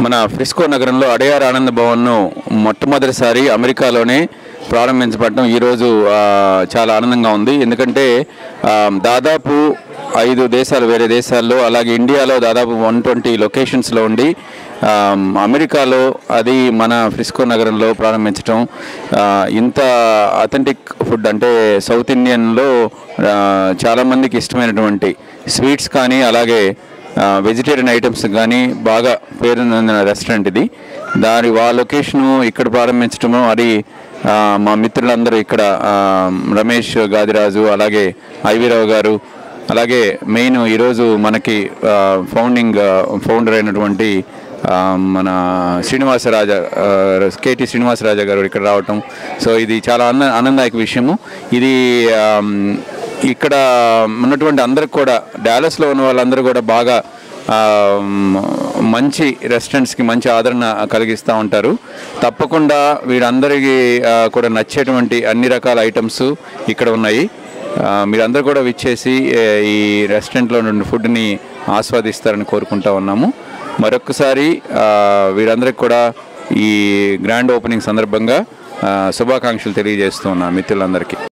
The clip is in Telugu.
మన ఫ్రిస్కో నగరంలో అడయార్ ఆనంద భవన్ను మొట్టమొదటిసారి అమెరికాలోనే ప్రారంభించబడటం ఈరోజు ఆ, చాలా ఆనందంగా ఉంది ఎందుకంటే ఆ, దాదాపు ఐదు దేశాలు వేరే దేశాల్లో అలాగే ఇండియాలో దాదాపు వన్ ట్వంటీ లొకేషన్స్లో ఉండి ఆ, అమెరికాలో అది మన ఫ్రిస్కో నగరంలో ప్రారంభించడం ఆ, ఇంత అథెంటిక్ ఫుడ్ అంటే సౌత్ ఇండియన్లో ఆ, చాలామందికి ఇష్టమైనటువంటి స్వీట్స్ కానీ అలాగే వెజిటేరియన్ ఐటమ్స్ కానీ బాగా పేరు పొందిన రెస్టారెంట్ ఇది దాని వా లొకేషను ఇక్కడ ప్రారంభించడము అది ఆ, మా మిత్రులందరూ ఇక్కడ ఆ, రమేష్ గాదిరాజు అలాగే ఐవీరావు గారు అలాగే మెయిన్ ఈరోజు మనకి ఆ, ఫౌండింగ్ ఆ, ఫౌండర్ అయినటువంటి ఆ, మన శ్రీనివాసరాజ ఆ, కేటీ శ్రీనివాసరాజా గారు ఇక్కడ రావటం సో ఇది చాలా ఆనంద ఆనందదాయక విషయము ఇది ఆమ్, ఇక్కడ ఉన్నటువంటి అందరికి కూడా డాలస్లో ఉన్న వాళ్ళందరూ కూడా బాగా ఆ, మంచి రెస్టారెంట్స్కి మంచి ఆదరణ కలిగిస్తూ ఉంటారు తప్పకుండా వీరందరికీ ఆ, కూడా నచ్చేటువంటి అన్ని రకాల ఐటమ్స్ ఇక్కడ ఉన్నాయి ఆ, మీరందరూ కూడా విచ్చేసి ఏ, ఈ రెస్టారెంట్లో నుండి ఫుడ్ని ఆస్వాదిస్తారని కోరుకుంటా ఉన్నాము మరొక్కసారి ఆ, వీరందరికి కూడా ఈ గ్రాండ్ ఓపెనింగ్ సందర్భంగా ఆ, శుభాకాంక్షలు తెలియజేస్తూ ఉన్నాను మిత్రులందరికీ